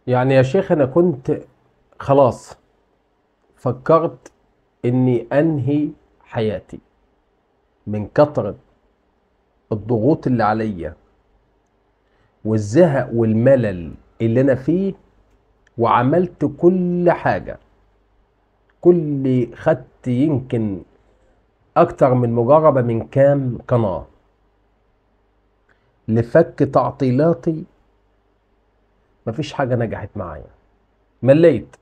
يعني يا شيخ أنا كنت خلاص فكرت إني أنهي حياتي من كثرة الضغوط اللي عليا والزهق والملل اللي أنا فيه وعملت كل حاجة كل خدت يمكن أكتر من مجربة من كام قناة لفك تعطيلاتي مفيش حاجة نجحت معايا مليت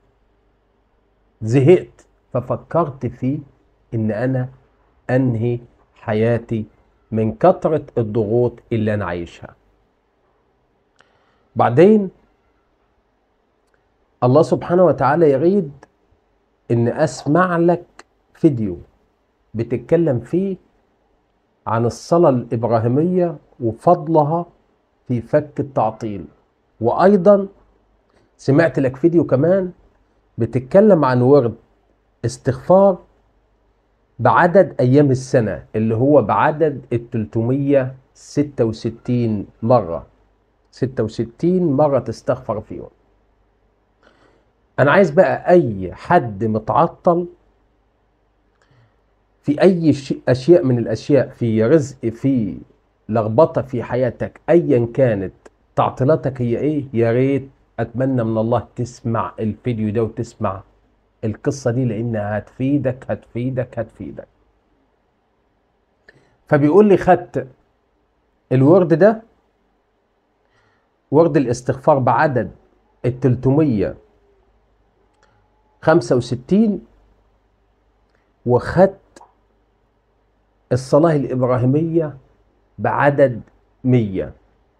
زهقت ففكرت في إن أنا أنهي حياتي من كثرة الضغوط اللي أنا عايشها بعدين الله سبحانه وتعالى يريد إن أسمع لك فيديو بتتكلم فيه عن الصلاة الإبراهيمية وفضلها في فك التعطيل وأيضا سمعت لك فيديو كمان بتتكلم عن ورد استغفار بعدد أيام السنة اللي هو بعدد ال 366 مرة 66 مرة تستغفر فيهم أنا عايز بقى أي حد متعطل في أي أشياء من الأشياء في رزق في لخبطة في حياتك أيا كانت تعطيلاتك هي إيه يا ريت أتمنى من الله تسمع الفيديو ده وتسمع القصة دي لأنها هتفيدك هتفيدك هتفيدك فبيقول لي خدت الورد ده ورد الاستغفار بعدد ال 365 وخدت الصلاة الإبراهيمية بعدد مية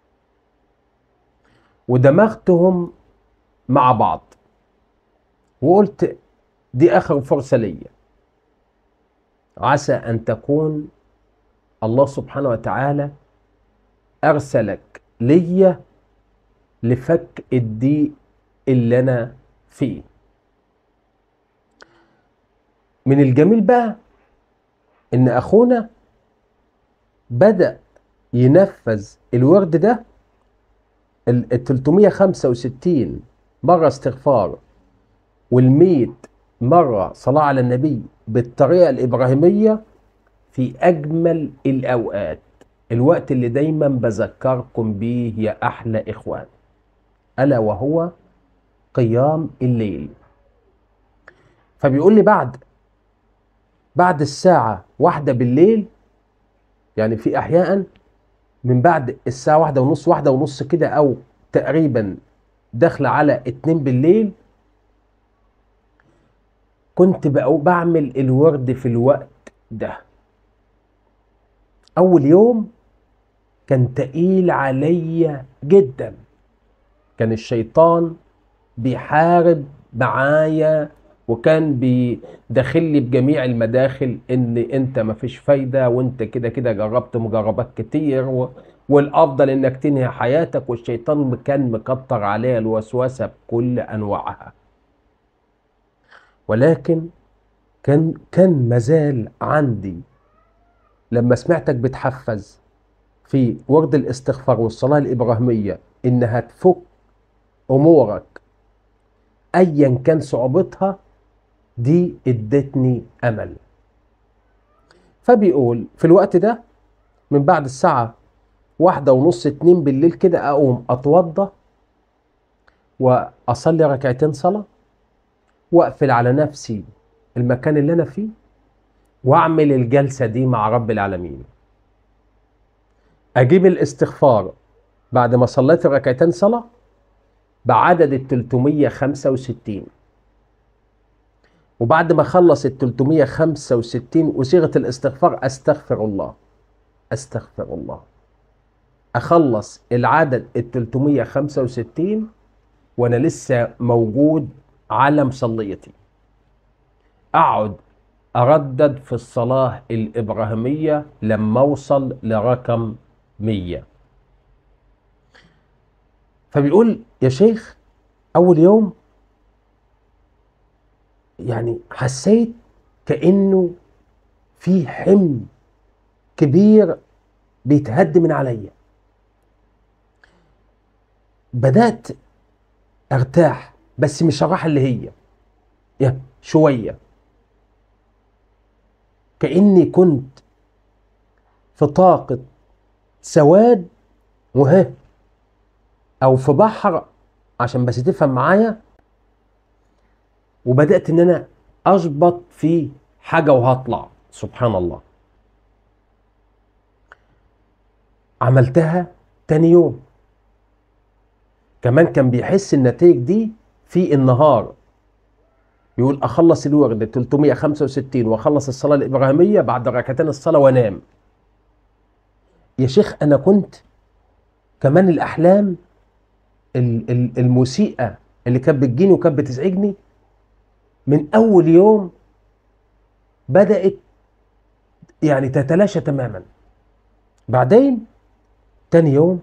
ودمغتهم مع بعض وقلت دي آخر فرصة ليا عسى أن تكون الله سبحانه وتعالى أرسلك ليا لفك الضيق اللي أنا فيه من الجميل بقى ان اخونا بدأ ينفذ الورد ده ال 365 مرة استغفار وال100 مرة صلاة على النبي بالطريقة الإبراهيمية في أجمل الأوقات الوقت اللي دايما بذكركم بيه يا أحلى إخوان ألا وهو قيام الليل فبيقول لي بعد بعد الساعة واحدة بالليل يعني في أحياء من بعد الساعة واحدة ونص واحدة ونص كده أو تقريبا داخلة على اتنين بالليل كنت بقى بعمل الورد في الوقت ده أول يوم كان تقيل عليا جدا كان الشيطان بيحارب معايا وكان بيدخل لي بجميع المداخل ان انت مفيش فايده وانت كده كده جربت مجربات كتير و... والافضل انك تنهي حياتك والشيطان كان مكتر عليها الوسوسه بكل انواعها ولكن كان كان مازال عندي لما سمعتك بتحفز في ورد الاستغفار والصلاه الابراهيميه انها تفك امورك ايا كان صعوبتها دي ادتني امل فبيقول في الوقت ده من بعد الساعة واحدة ونص اتنين بالليل كده اقوم اتوضى واصلي ركعتين صلاة واقفل على نفسي المكان اللي انا فيه واعمل الجلسة دي مع رب العالمين اجيب الاستغفار بعد ما صليت الركعتين صلاة بعدد ال 365 وبعد ما خلص ال 365 وصيغه الاستغفار استغفر الله استغفر الله اخلص العدد ال 365 وانا لسه موجود على مصليتي اقعد اردد في الصلاه الابراهيميه لما اوصل لرقم 100 فبيقول يا شيخ اول يوم يعني حسيت كانه في حمل كبير بيتهد من عليا بدات ارتاح بس مش الراحه اللي هي يا شويه كاني كنت في طاقه سواد وها او في بحر عشان بس تفهم معايا وبدات ان انا اشبط في حاجه وهطلع سبحان الله عملتها تاني يوم كمان كان بيحس النتائج دي في النهار يقول اخلص الورد 365 واخلص الصلاه الابراهيميه بعد ركعتين الصلاه وانام يا شيخ انا كنت كمان الاحلام ال- ال- المسيئه اللي كانت بتجيني وكانت بتزعجني من اول يوم بدات يعني تتلاشى تماما بعدين تاني يوم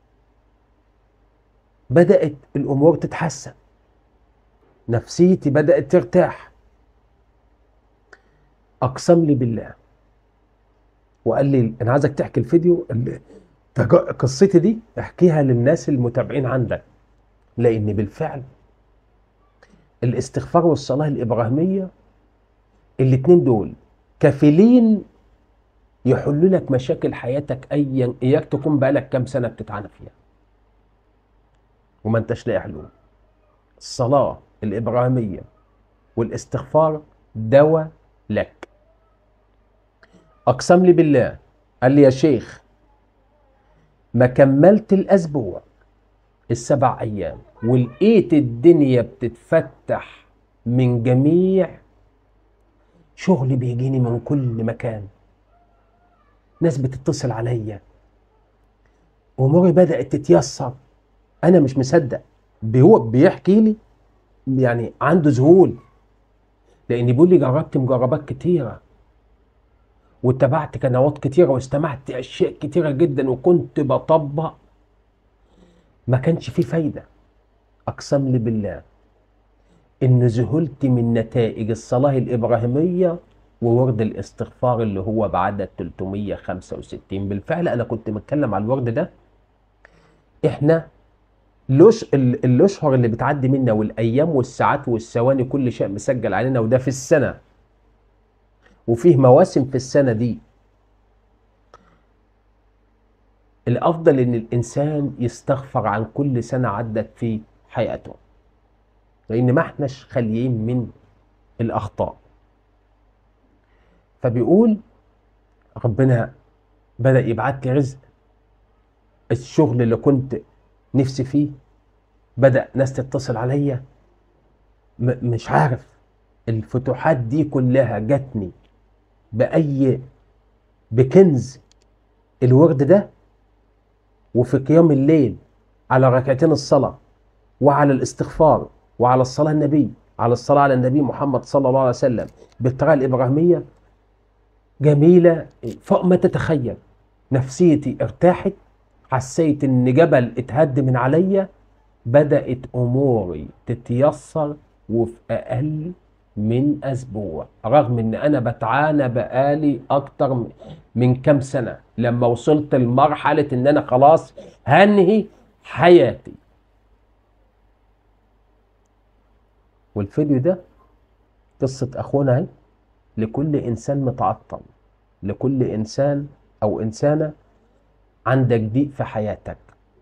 بدات الامور تتحسن نفسيتي بدات ترتاح اقسم لي بالله وقال لي انا عايزك تحكي الفيديو اللي تج- قصتي دي احكيها للناس المتابعين عندك لان بالفعل الاستغفار والصلاه الابراهيميه الاتنين دول كفيلين يحلوا لك مشاكل حياتك ايا اياك تكون بقالك كام سنه بتتعانى فيها وما انتش لاقي حلول الصلاه الابراهيميه والاستغفار دواء لك اقسم لي بالله قال لي يا شيخ ما كملت الاسبوع السبع ايام ولقيت الدنيا بتتفتح من جميع شغل بيجيني من كل مكان ناس بتتصل عليا اموري بدات تتيسر انا مش مصدق هو بيحكي لي يعني عنده ذهول لان بيقول لي جربت مجربات كتيره واتبعت قنوات كتيره واستمعت اشياء كتيره جدا وكنت بطبق ما كانش فيه فايده اقسم لي بالله ان ذهلت من نتائج الصلاه الابراهيميه وورد الاستغفار اللي هو بعدد 365 بالفعل انا كنت متكلم على الورد ده احنا لوش ال- الاشهر اللي بتعدي منا والايام والساعات والثواني كل شيء مسجل علينا وده في السنه وفيه مواسم في السنه دي الافضل ان الانسان يستغفر عن كل سنه عدت في حياته لان ما احناش خاليين من الاخطاء فبيقول ربنا بدا يبعت لي رزق الشغل اللي كنت نفسي فيه بدا ناس تتصل عليا م- مش عارف الفتوحات دي كلها جاتني باي بكنز الورد ده وفي قيام الليل على ركعتين الصلاة وعلى الاستغفار وعلى الصلاة النبي على الصلاة على النبي محمد صلى الله عليه وسلم بالطريقة الإبراهيمية جميلة فوق ما تتخيل نفسيتي ارتاحت حسيت ان جبل اتهد من عليا بدأت اموري تتيسر وفي اقل من اسبوع رغم ان انا بتعانى بقالي اكتر م- من كام سنة لما وصلت لمرحلة ان انا خلاص هنهي حياتي والفيديو ده قصة اخونا اهي لكل انسان متعطل لكل انسان او انسانة عندك ضيق في حياتك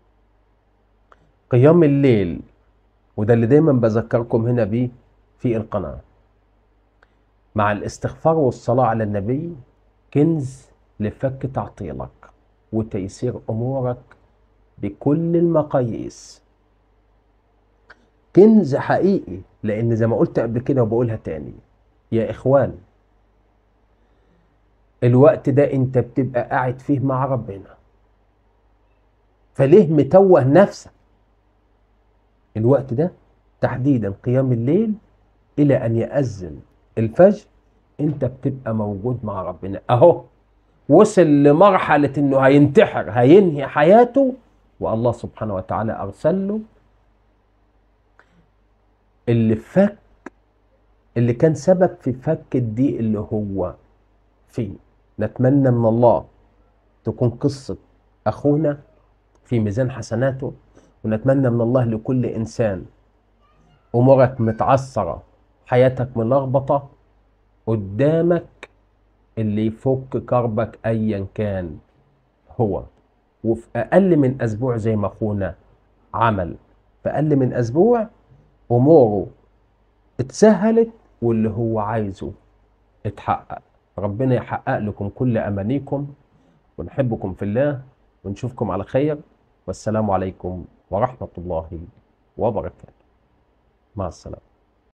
قيام الليل وده اللي دايما بذكركم هنا بيه في القناة مع الاستغفار والصلاة على النبي كنز لفك تعطيلك وتيسير أمورك بكل المقاييس كنز حقيقي لأن زي ما قلت قبل كده وبقولها تاني يا إخوان الوقت ده أنت بتبقى قاعد فيه مع ربنا فليه متوه نفسك الوقت ده تحديدا قيام الليل الى ان يأذن الفجر انت بتبقى موجود مع ربنا اهو وصل لمرحلة انه هينتحر هينهي حياته والله سبحانه وتعالى ارسل له اللي فك اللي كان سبب في فك الضيق اللي هو فيه نتمنى من الله تكون قصة اخونا في ميزان حسناته ونتمنى من الله لكل انسان امورك متعثرة حياتك ملخبطة قدامك اللي يفك كربك ايا كان هو وفي اقل من اسبوع زي ما اخونا عمل في اقل من اسبوع اموره اتسهلت واللي هو عايزه اتحقق ربنا يحقق لكم كل امانيكم ونحبكم في الله ونشوفكم على خير والسلام عليكم ورحمة الله وبركاته مع السلامة